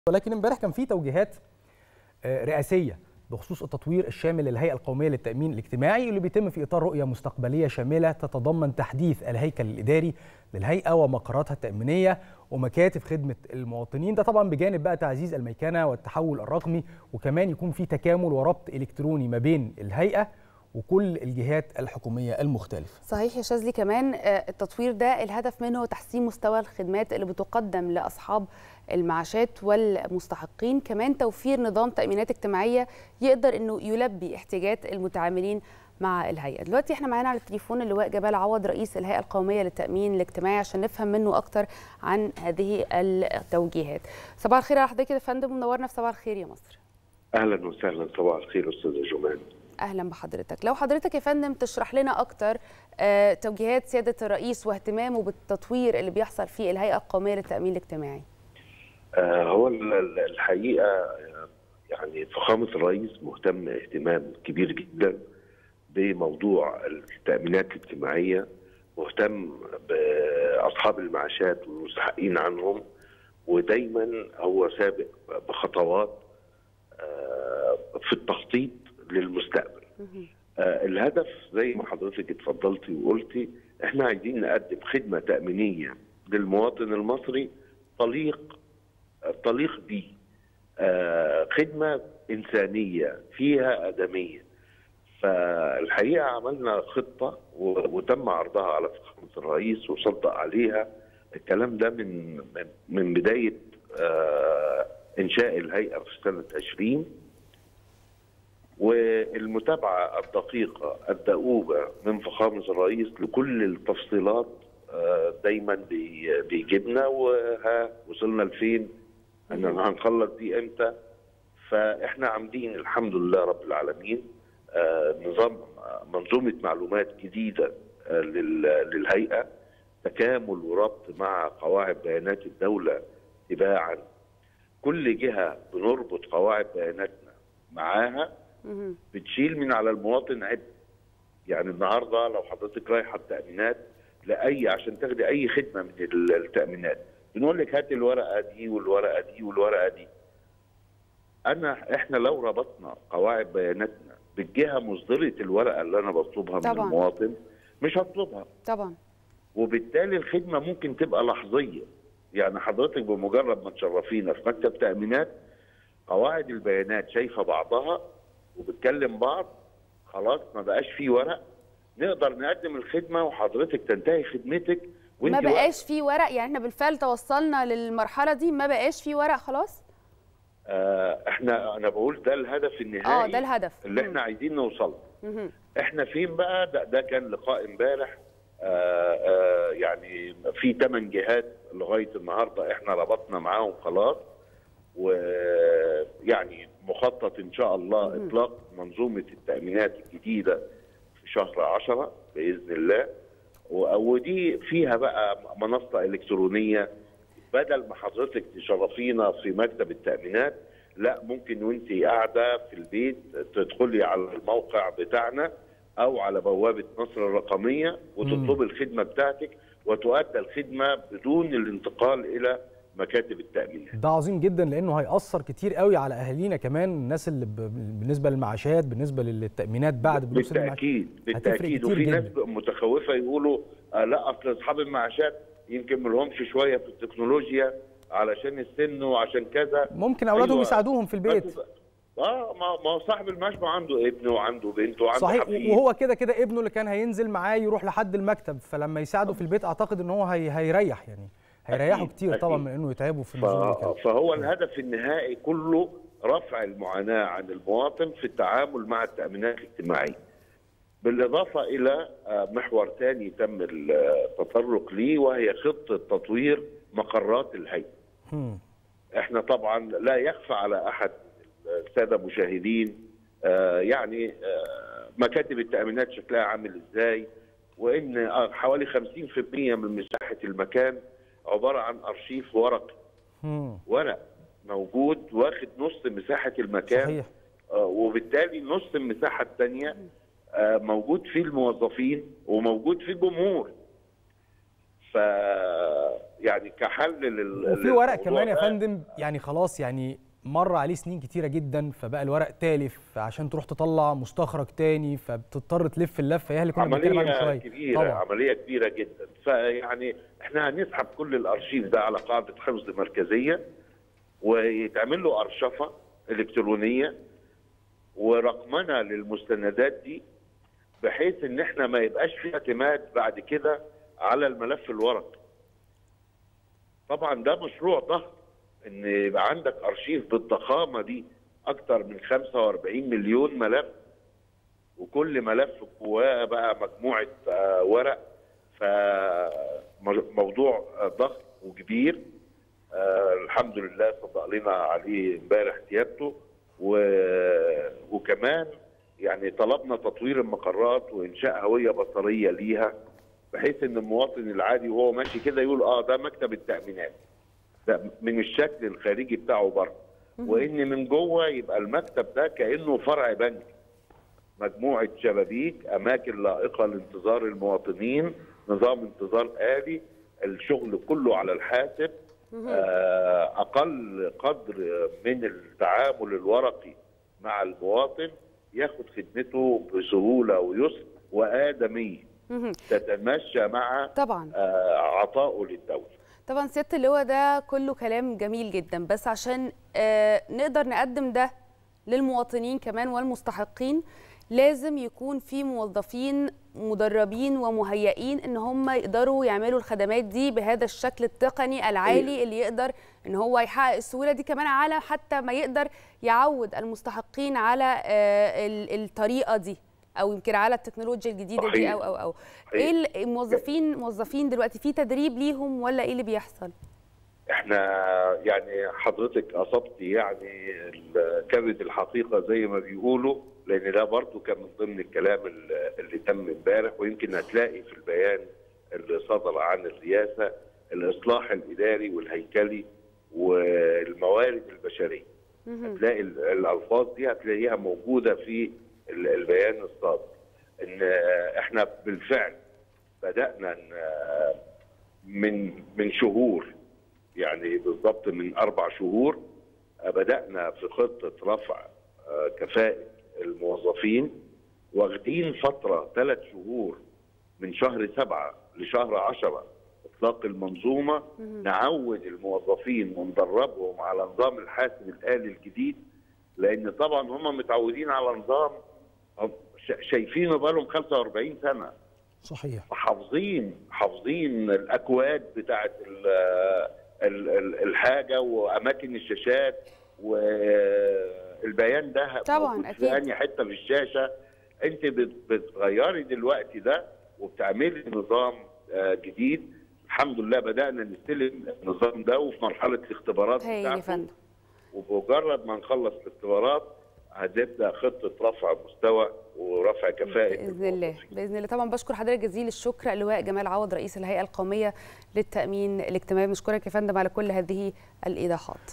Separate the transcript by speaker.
Speaker 1: ولكن امبارح كان في توجيهات رئاسيه بخصوص التطوير الشامل للهيئه القوميه للتامين الاجتماعي اللي بيتم في اطار رؤيه مستقبليه شامله تتضمن تحديث الهيكل الاداري للهيئه ومقراتها التامينيه ومكاتب خدمه المواطنين ده طبعا بجانب بقى تعزيز الميكنه والتحول الرقمي وكمان يكون في تكامل وربط الكتروني ما بين الهيئه وكل الجهات الحكوميه المختلفه.
Speaker 2: صحيح يا شاذلي كمان التطوير ده الهدف منه تحسين مستوى الخدمات اللي بتقدم لاصحاب المعاشات والمستحقين، كمان توفير نظام تامينات اجتماعيه يقدر انه يلبي احتياجات المتعاملين مع الهيئه. دلوقتي احنا معانا على التليفون اللواء جبال عوض رئيس الهيئه القوميه للتامين الاجتماعي عشان نفهم منه اكتر عن هذه التوجيهات. صباح الخير على حضرتك يا فندم منورنا في صباح الخير يا مصر.
Speaker 3: اهلا وسهلا صباح الخير استاذه جمان.
Speaker 2: اهلا بحضرتك لو حضرتك يا فندم تشرح لنا اكتر آه، توجيهات سياده الرئيس واهتمامه بالتطوير اللي بيحصل في الهيئه القوميه للتامين الاجتماعي
Speaker 3: آه هو الحقيقه يعني فخامه الرئيس مهتم اهتمام كبير جدا بموضوع التامينات الاجتماعيه مهتم باصحاب المعاشات والمستحقين عنهم ودايما هو سابق بخطوات آه في التخطيط للمستقبل آه الهدف زي ما حضرتك اتفضلتي وقلتي احنا عايزين نقدم خدمه تامينيه للمواطن المصري طليق طليق بيه آه خدمه انسانيه فيها ادميه فالحقيقه عملنا خطه وتم عرضها على فخامه الرئيس وصدق عليها الكلام ده من من بدايه آه انشاء الهيئه في سنه 20 والمتابعة الدقيقة الدؤوبة من فخامة الرئيس لكل التفصيلات دايما بيجيبنا وها وصلنا لفين ان هنخلص دي امتى فاحنا عاملين الحمد لله رب العالمين نظام منظومة معلومات جديدة للهيئة تكامل وربط مع قواعد بيانات الدولة تباعا كل جهة بنربط قواعد بياناتنا معاها بتشيل من على المواطن عبء يعني النهارده لو حضرتك رايحه التامينات لاي عشان تاخدي اي خدمه من التامينات بنقول لك هات الورقه دي والورقه دي والورقه دي انا احنا لو ربطنا قواعد بياناتنا بالجهه مصدره الورقه اللي انا بطلبها من
Speaker 2: طبعا.
Speaker 3: المواطن مش هطلبها
Speaker 2: طبعا
Speaker 3: وبالتالي الخدمه ممكن تبقى لحظيه يعني حضرتك بمجرد ما تشرفينا في مكتب تامينات قواعد البيانات شايفه بعضها وبتكلم بعض خلاص ما بقاش في ورق نقدر نقدم الخدمه وحضرتك تنتهي خدمتك
Speaker 2: ما بقاش في ورق يعني احنا بالفعل توصلنا للمرحله دي ما بقاش في ورق خلاص
Speaker 3: آه احنا انا بقول ده الهدف النهائي
Speaker 2: اه ده الهدف
Speaker 3: اللي
Speaker 2: مم.
Speaker 3: احنا عايزين نوصل
Speaker 2: مهم.
Speaker 3: احنا فين بقى ده, ده كان لقاء امبارح آه آه يعني في ثمان جهات لغايه النهارده احنا ربطنا معاهم خلاص ويعني مخطط ان شاء الله اطلاق منظومه التامينات الجديده في شهر 10 باذن الله ودي فيها بقى منصه الكترونيه بدل ما حضرتك تشرفينا في مكتب التامينات لا ممكن وانت قاعده في البيت تدخلي على الموقع بتاعنا او على بوابه مصر الرقميه وتطلبي الخدمه بتاعتك وتؤدى الخدمه بدون الانتقال الى مكاتب التامينات
Speaker 1: ده عظيم جدا لانه هيأثر كتير قوي على اهالينا كمان الناس اللي ب... بالنسبه للمعاشات بالنسبه للتامينات بعد بلوغ
Speaker 3: بالتاكيد بالتاكيد وفي ناس متخوفه يقولوا آه لا اصل اصحاب المعاشات يمكن ما لهمش شويه في التكنولوجيا علشان السن وعشان كذا
Speaker 1: ممكن اولادهم أيوة. يساعدوهم في البيت
Speaker 3: اه ما ما صاحب المعاش ما عنده ابن وعنده بنت وعنده
Speaker 1: صحيح
Speaker 3: حفيد.
Speaker 1: وهو كده كده ابنه اللي كان هينزل معاه يروح لحد المكتب فلما يساعده في البيت اعتقد ان هو هي... هيريح يعني هيريحوا كتير
Speaker 3: أكيد.
Speaker 1: طبعا من انه يتعبوا في النزول
Speaker 3: ف... فهو الهدف النهائي كله رفع المعاناه عن المواطن في التعامل مع التامينات الاجتماعيه. بالاضافه الى محور ثاني تم التطرق ليه وهي خطه تطوير مقرات الهيئه. احنا طبعا لا يخفى على احد الساده المشاهدين يعني مكاتب التامينات شكلها عامل ازاي وان حوالي 50% من مساحه المكان عباره عن ارشيف ورقي ورق موجود واخد نص مساحه المكان
Speaker 1: صحيح.
Speaker 3: آه وبالتالي نص المساحه الثانيه آه موجود فيه الموظفين وموجود فيه الجمهور ف يعني كحل لل
Speaker 1: وفي ورق
Speaker 3: للموضوع
Speaker 1: كمان يا
Speaker 3: ده،
Speaker 1: فندم يعني خلاص يعني مر عليه سنين كتيره جدا فبقى الورق تالف عشان تروح تطلع مستخرج تاني فبتضطر تلف اللفه هي اللي كنا بنتكلم عليها من
Speaker 3: عملية
Speaker 1: شويه
Speaker 3: كبيرة
Speaker 1: طبعا
Speaker 3: عملية كبيرة جدا فيعني احنا هنسحب كل الارشيف ده على قاعدة حفظ مركزية ويتعمل له ارشفة الكترونية ورقمنة للمستندات دي بحيث ان احنا ما يبقاش في اعتماد بعد كده على الملف الورقي طبعا ده مشروع ضخم ان يبقى عندك ارشيف بالضخامه دي اكتر من 45 مليون ملف وكل ملف جواه بقى مجموعه آه، ورق فموضوع ضخم وكبير آه، الحمد لله صدق لنا عليه امبارح سيادته و- وكمان يعني طلبنا تطوير المقرات وانشاء هويه بصريه ليها بحيث ان المواطن العادي وهو ماشي كده يقول اه ده مكتب التامينات ده من الشكل الخارجي بتاعه بره وان من جوه يبقى المكتب ده كانه فرع بنك مجموعه شبابيك اماكن لائقه لانتظار المواطنين نظام انتظار آلي الشغل كله على الحاسب آه، اقل قدر من التعامل الورقي مع المواطن ياخد خدمته بسهوله ويسر وادميه
Speaker 2: مهم.
Speaker 3: تتمشى مع
Speaker 2: طبعا
Speaker 3: آه، عطائه للدوله
Speaker 2: طبعا سياده اللواء ده كله كلام جميل جدا بس عشان آه، نقدر نقدم ده للمواطنين كمان والمستحقين لازم يكون في موظفين مدربين ومهيئين ان هم يقدروا يعملوا الخدمات دي بهذا الشكل التقني العالي اللي يقدر ان هو يحقق السهوله دي كمان على حتى ما يقدر يعود المستحقين على آه، ال- الطريقه دي او يمكن على التكنولوجيا الجديده دي
Speaker 3: صحيح.
Speaker 2: او او او
Speaker 3: صحيح.
Speaker 2: ايه الموظفين موظفين دلوقتي في تدريب ليهم ولا ايه اللي بيحصل
Speaker 3: احنا يعني حضرتك اصبتي يعني ال- كبد الحقيقه زي ما بيقولوا لان ده برضو كان من ضمن الكلام ال- اللي تم امبارح ويمكن هتلاقي في البيان اللي صدر عن الرئاسه الاصلاح الاداري والهيكلي والموارد البشريه هتلاقي ال- الالفاظ دي هتلاقيها موجوده في ال- البيان الصادر ان آه، احنا بالفعل بدانا ن- من من شهور يعني بالضبط من اربع شهور آه، بدانا في خطه رفع آه، كفاءه الموظفين واخدين فتره ثلاث شهور من شهر سبعه لشهر عشره اطلاق المنظومه نعود الموظفين وندربهم على نظام الحاسب الالي الجديد لان طبعا هم متعودين على نظام هم شا- شايفينه بقالهم 45 سنه
Speaker 1: صحيح
Speaker 3: حافظين حافظين الاكواد بتاعت ال ال ال الحاجه واماكن الشاشات والبيان ده
Speaker 2: طبعاً،
Speaker 3: موجود
Speaker 2: أكيد.
Speaker 3: في انهي حته في الشاشه انت بت- بتغيري دلوقتي ده وبتعملي نظام آه، جديد الحمد لله بدانا نستلم النظام ده وفي مرحله الاختبارات
Speaker 2: هايل يا
Speaker 3: بتاعته
Speaker 2: فندم
Speaker 3: وبمجرد ما نخلص الاختبارات هتبدا خطه رفع مستوى ورفع كفاءه
Speaker 2: باذن الله
Speaker 3: الموظفين.
Speaker 2: باذن الله طبعا بشكر حضرتك جزيل الشكر اللواء جمال عوض رئيس الهيئه القوميه للتامين الاجتماعي بنشكرك يا فندم على كل هذه الايضاحات